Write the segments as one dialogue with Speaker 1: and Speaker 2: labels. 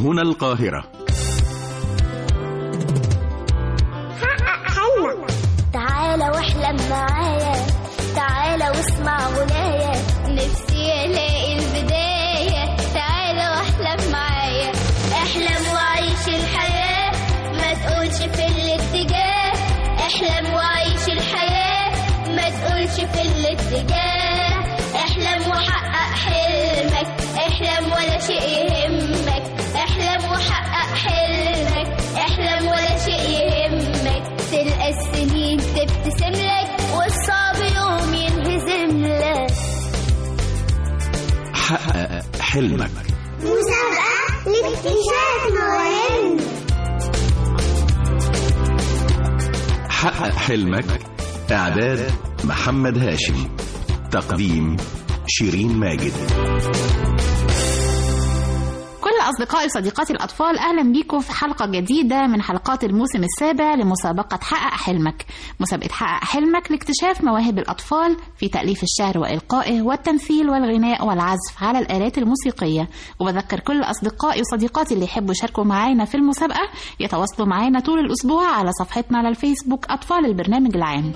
Speaker 1: هنا القاهرة
Speaker 2: حقق حلمك تعالى واحلم معايا تعالى واسمع غنايا نفسي الاقي البداية تعالى واحلم معايا احلم وعيش الحياة ما تقولش في الاتجاه احلم وعيش الحياة ما تقولش في الاتجاه احلم وحقق حلمك احلم ولا شيء يهمك احلم وحقق حلمك احلم ولا شيء يهمك تلقى السنين تبتسم لك والصعب يوم ينهزم لك
Speaker 1: حقق حلمك
Speaker 2: مسابقة لاكتشاف مواهب
Speaker 1: حقق حلمك إعداد محمد هاشم تقديم شيرين ماجد
Speaker 3: كل أصدقائي وصديقاتي الأطفال أهلا بيكم في حلقة جديدة من حلقات الموسم السابع لمسابقة حقق حلمك مسابقة حقق حلمك لاكتشاف مواهب الأطفال في تأليف الشعر وإلقائه والتمثيل والغناء والعزف على الآلات الموسيقية وبذكر كل أصدقائي وصديقاتي اللي يحبوا يشاركوا معانا في المسابقة يتواصلوا معانا طول الأسبوع على صفحتنا على الفيسبوك أطفال البرنامج العام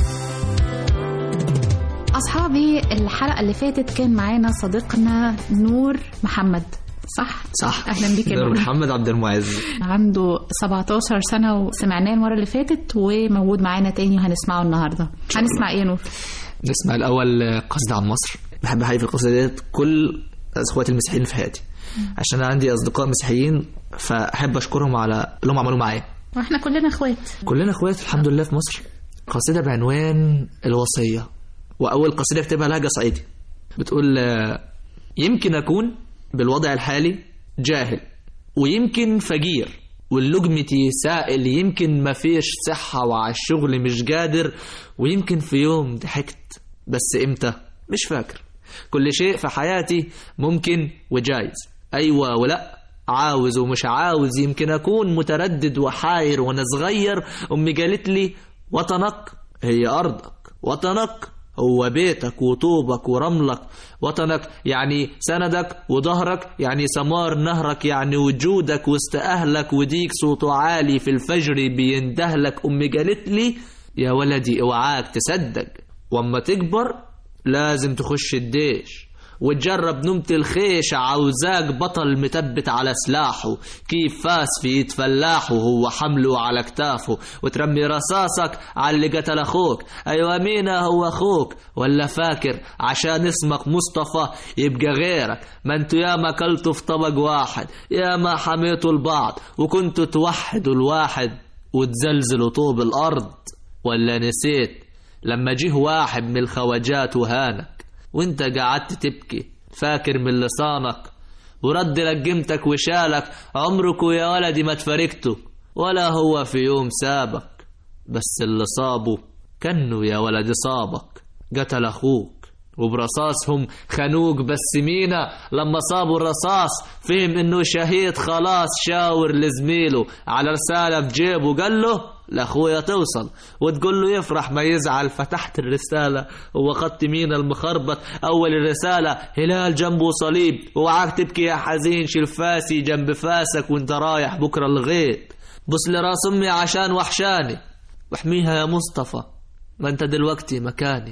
Speaker 3: أصحابي الحلقة اللي فاتت كان معانا صديقنا نور محمد صح؟
Speaker 4: صح
Speaker 3: أهلا بيك يا
Speaker 4: نور
Speaker 3: نور.
Speaker 4: محمد عبد المعز
Speaker 3: عنده 17 سنة وسمعناه المرة اللي فاتت وموجود معانا تاني وهنسمعه النهاردة هنسمع ايه يا نور؟
Speaker 4: نسمع الأول قصد عن مصر بحب أحيي في القصيدة ديت كل إخواتي المسيحيين في حياتي عشان أنا عندي أصدقاء مسيحيين فأحب أشكرهم على اللي هم عملوه معايا
Speaker 3: واحنا كلنا اخوات
Speaker 4: كلنا إخوات الحمد لله في مصر قصيدة بعنوان الوصية وأول قصيدة كتبها لهجة صعيدي بتقول آه، يمكن أكون بالوضع الحالي جاهل ويمكن فقير واللجمتي سائل يمكن ما فيش صحة وعلى الشغل مش قادر ويمكن في يوم ضحكت بس امتى مش فاكر كل شيء في حياتي ممكن وجايز أيوة ولا عاوز ومش عاوز يمكن أكون متردد وحاير وأنا صغير أمي قالت لي وطنك هي أرضك وطنك هو بيتك وطوبك ورملك وطنك يعني سندك وظهرك يعني سمار نهرك يعني وجودك وسط أهلك وديك صوته عالي في الفجر بيندهلك أمي قالت لي يا ولدي اوعاك تصدق واما تكبر لازم تخش الديش وتجرب نومة الخيش عاوزاك بطل متبت على سلاحه كيف فاس في ايد فلاحه وهو حمله على كتافه وترمي رصاصك على اللي قتل اخوك ايوه مين هو اخوك ولا فاكر عشان اسمك مصطفى يبقى غيرك ما انتوا ياما كلتوا في طبق واحد ياما حميتوا البعض وكنتوا توحدوا الواحد وتزلزلوا طوب الارض ولا نسيت لما جه واحد من الخواجات وهانك وانت قعدت تبكي فاكر من لسانك ورد لك قيمتك وشالك عمركوا يا ولدي ما تفارقتوا ولا هو في يوم سابك بس اللي صابه كانه يا ولدي صابك قتل اخوك وبرصاصهم خانوك بس مينا لما صابوا الرصاص فهم انه شهيد خلاص شاور لزميله على رسالة في جيبه قال له لاخويا توصل وتقول له يفرح ما يزعل فتحت الرسالة وخدت مينا المخربط اول الرسالة هلال جنبه صليب وعاك تبكي يا حزين شيل فاسي جنب فاسك وانت رايح بكرة الغيط بص لراس امي عشان وحشاني واحميها يا مصطفى ما انت دلوقتي مكاني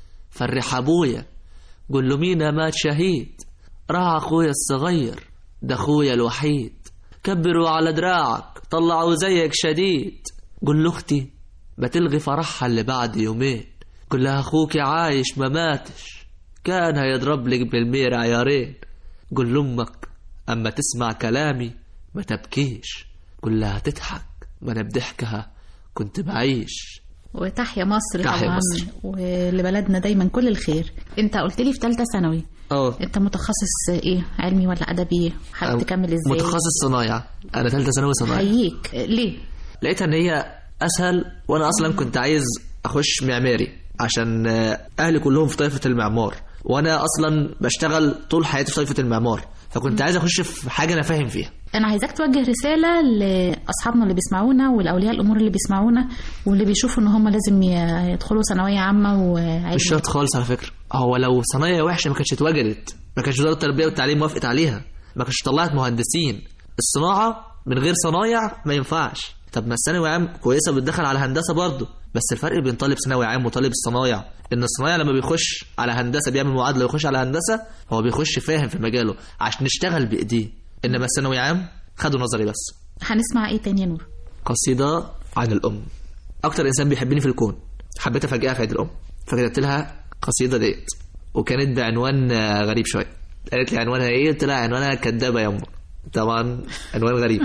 Speaker 4: فرح ابويا قول له مينا مات شهيد راح اخويا الصغير ده اخويا الوحيد كبروا على دراعك طلعوا زيك شديد قول له اختي بتلغي فرحها اللي بعد يومين قول لها اخوك عايش ما ماتش كان هيضرب لك بالمير عيارين قول لامك اما تسمع كلامي ما تبكيش قول لها تضحك ما انا بضحكها كنت بعيش
Speaker 3: وتحيا مصر
Speaker 4: تحيا
Speaker 3: طبعا
Speaker 4: مصر.
Speaker 3: ولبلدنا دايما كل الخير انت قلت لي في ثالثه ثانوي
Speaker 4: اه
Speaker 3: انت متخصص ايه علمي ولا ادبي حابب
Speaker 4: أو-
Speaker 3: تكمل ازاي
Speaker 4: متخصص صنايع انا ثالثه ثانوي صنايع
Speaker 3: حييك ليه
Speaker 4: لقيتها ان هي اسهل وانا اصلا كنت عايز اخش معماري عشان آه، اهلي كلهم في طائفه المعمار وانا اصلا بشتغل طول حياتي في طائفه المعمار فكنت عايز اخش في حاجه انا فاهم فيها
Speaker 3: انا عايزاك توجه رساله لاصحابنا اللي بيسمعونا والاولياء الامور اللي بيسمعونا واللي بيشوفوا ان هم لازم ي- يدخلوا ثانويه عامه وعلم
Speaker 4: مش شرط خالص على فكره هو لو صنايع وحشه ما كانتش اتوجدت ما كانش وزاره التربيه والتعليم وافقت عليها ما كانتش طلعت مهندسين الصناعه من غير صنايع ما ينفعش طب ما الثانوي عام كويسه بتدخل على هندسه برضه بس الفرق بين طالب ثانوي عام وطالب الصنايع ان الصنايع لما بيخش على هندسه بيعمل معادله ويخش على هندسه هو بيخش فاهم في مجاله عشان يشتغل بايديه انما الثانوي عام خدوا نظري بس
Speaker 3: هنسمع ايه تاني يا نور
Speaker 4: قصيده عن الام اكتر انسان بيحبني في الكون حبيت افاجئها في عيد الام فكتبت لها قصيده ديت وكانت بعنوان آه، غريب شويه قالت لي عنوانها ايه قلت لها عنوانها كدابه يا امه طبعا عنوان غريب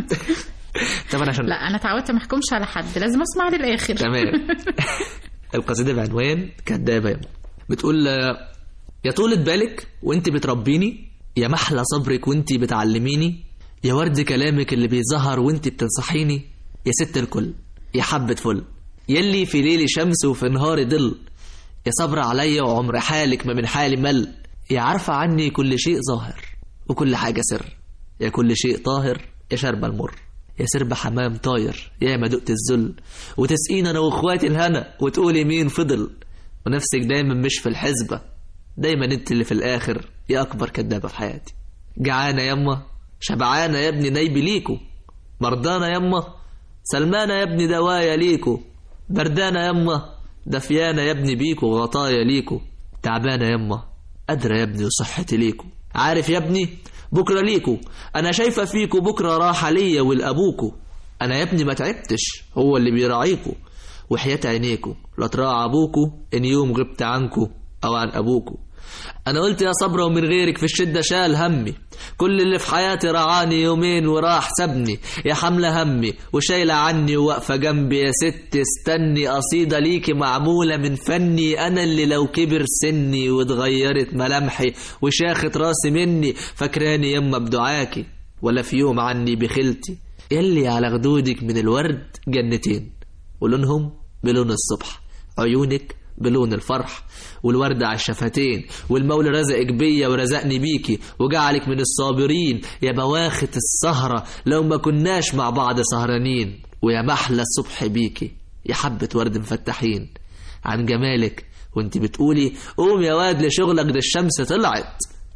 Speaker 4: طبعا عشان
Speaker 3: لا انا اتعودت ما احكمش على حد لازم اسمع للاخر
Speaker 4: تمام القصيدة بعنوان كدابة يا أم. بتقول آه، يا طولة بالك وانت بتربيني يا محلى صبرك وانت بتعلميني يا ورد كلامك اللي بيظهر وانت بتنصحيني يا ست الكل يا حبة فل يلي في ليلي شمس وفي نهاري ظل يا صبر عليا وعمر حالك ما من حالي مل يا عارفة عني كل شيء ظاهر وكل حاجة سر يا كل شيء طاهر يا شرب المر يا سرب حمام طاير يا ما دقت الذل وتسقينا انا واخواتي الهنا وتقولي مين فضل ونفسك دايما مش في الحسبة دايما انت اللي في الاخر يا اكبر كدابة في حياتي جعانة يما شبعانة يا ابني نايبي ليكو مرضانة يما سلمانة يا ابني دوايا ليكو بردانة يما دفيانة يا ابني بيكو غطايا ليكو تعبانة يما قادرة يا ابني وصحتي ليكو عارف يا ابني بكرة ليكو أنا شايفة فيكو بكرة راحة ليا ولأبوكو أنا يا ابني ما تعبتش هو اللي بيراعيكو وحياة عينيكو لا تراعى أبوكو إن يوم غبت عنكو أو عن أبوكو أنا قلت يا صبرا ومن غيرك في الشدة شال همي كل اللي في حياتي رعاني يومين وراح سابني يا حملة همي وشايلة عني وواقفة جنبي يا ست استني قصيدة ليكي معمولة من فني أنا اللي لو كبر سني واتغيرت ملامحي وشاخت راسي مني فاكراني يما بدعاكي ولا في يوم عني بخيلتي يلي على خدودك من الورد جنتين ولونهم بلون الصبح عيونك بلون الفرح والوردة على الشفتين والمولى رزقك بيا ورزقني بيكي وجعلك من الصابرين يا بواخت السهرة لو ما كناش مع بعض سهرانين ويا محلى الصبح بيكي يا حبة ورد مفتحين عن جمالك وانت بتقولي قوم يا واد لشغلك ده الشمس طلعت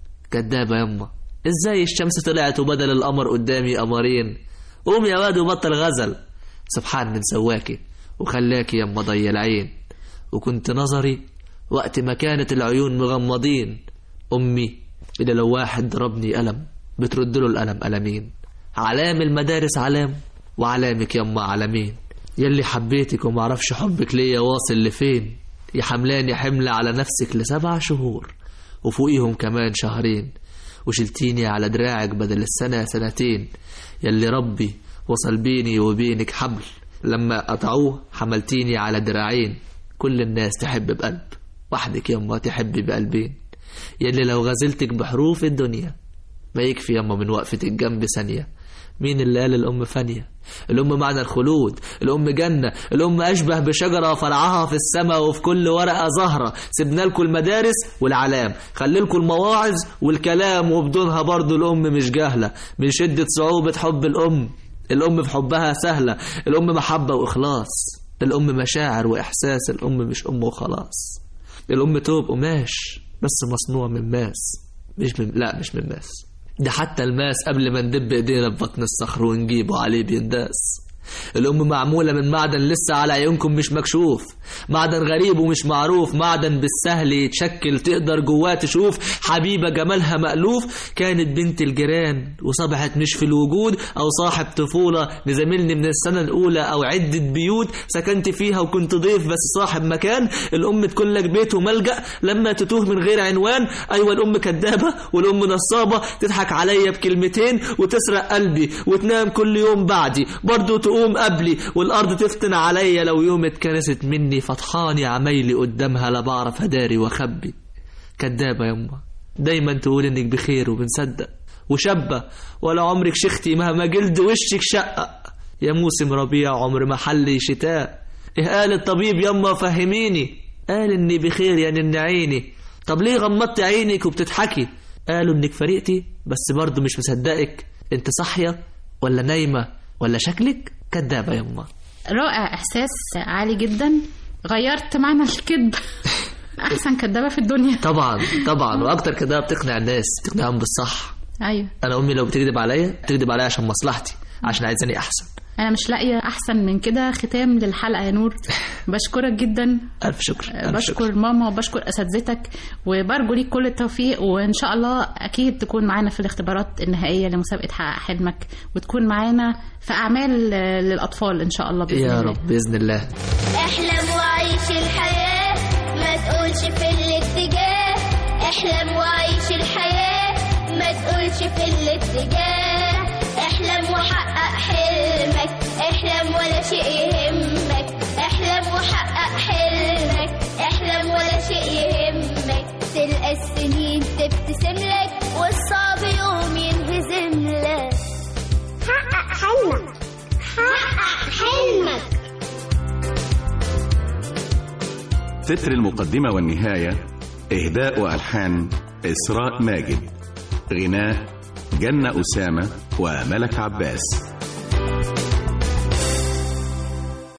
Speaker 4: كدابة يما ازاي الشمس طلعت وبدل القمر قدامي قمرين قوم يا واد وبطل غزل سبحان من سواكي وخلاكي يما ضي العين وكنت نظري وقت ما كانت العيون مغمضين أمي إذا لو واحد ضربني ألم بترد له الألم ألمين علام المدارس علام وعلامك يما علامين يلي حبيتك ومعرفش حبك ليا واصل لفين يا حملاني حمل على نفسك لسبع شهور وفوقيهم كمان شهرين وشلتيني على دراعك بدل السنة سنتين يلي ربي وصل بيني وبينك حبل لما قطعوه حملتيني على دراعين كل الناس تحب بقلب وحدك يما تحبي بقلبين يلي لو غزلتك بحروف الدنيا ما يكفي يما من وقفتك جنب ثانية مين اللي قال الأم فانية الأم معنى الخلود الأم جنة الأم أشبه بشجرة فرعها في السماء وفي كل ورقة زهرة سيبنا لكم المدارس والعلام خلي لكم المواعظ والكلام وبدونها برضو الأم مش جاهلة من شدة صعوبة حب الأم الأم في حبها سهلة الأم محبة وإخلاص الأم مشاعر وإحساس الأم مش أم وخلاص الأم توب قماش بس مصنوع من ماس مش من لا مش من ماس ده حتى الماس قبل ما ندب ايدينا في بطن الصخر ونجيبه عليه بينداس الأم معمولة من معدن لسه على عيونكم مش مكشوف معدن غريب ومش معروف معدن بالسهل يتشكل تقدر جواه تشوف حبيبة جمالها مألوف كانت بنت الجيران وصبحت مش في الوجود أو صاحب طفولة نزاملني من السنة الأولى أو عدة بيوت سكنت فيها وكنت ضيف بس صاحب مكان الأم تكون لك بيت وملجأ لما تتوه من غير عنوان أيوة الأم كدابة والأم نصابة تضحك عليا بكلمتين وتسرق قلبي وتنام كل يوم بعدي برضو تقوم قبلي والأرض تفتن عليا لو يوم اتكنست مني فطحاني عمايلي قدامها لا بعرف أداري وأخبي كدابة يما دايما تقول إنك بخير وبنصدق وشابة ولا عمرك شختي مهما جلد وشك شقق يا موسم ربيع عمر ما حلي شتاء إيه قال الطبيب يما فهميني قال إني بخير يا نن عيني طب ليه غمضت عينك وبتضحكي قالوا إنك فريقتي بس برضه مش مصدقك انت صاحية ولا نايمة ولا شكلك كدابة يما
Speaker 3: رائع احساس عالي جدا غيرت معنى الكذب احسن كدابه في الدنيا
Speaker 4: طبعا طبعا واكتر كدابة بتقنع الناس بتقنعهم بالصح
Speaker 3: ايوه
Speaker 4: انا امي لو بتكذب عليا بتكذب عليا عشان مصلحتي عشان عايزاني احسن
Speaker 3: انا مش لاقيه احسن من كده ختام للحلقه يا نور بشكرك جدا
Speaker 4: الف شكر الف
Speaker 3: بشكر
Speaker 4: شكر
Speaker 3: ماما وبشكر اساتذتك وبرجو ليك كل التوفيق وان شاء الله اكيد تكون معانا في الاختبارات النهائيه لمسابقه حقق حلمك وتكون معانا في اعمال آه، للاطفال ان شاء الله باذن
Speaker 4: يا
Speaker 3: الله
Speaker 4: رب باذن الله
Speaker 2: احلم وعيش الحياة ما تقولش في الاتجاه احلم وعيش الحياة ما تقولش في الاتجاه احلم وحقق حلمك احلم ولا شيء يهمك احلم وحقق حلمك احلم ولا شيء يهمك تلقى السنين تبتسم لك والصعب يوم ينهزم لك حقق حلمك حقق حلمك
Speaker 1: تتر المقدمة والنهاية إهداء وألحان إسراء ماجد غناء جنة أسامة وملك عباس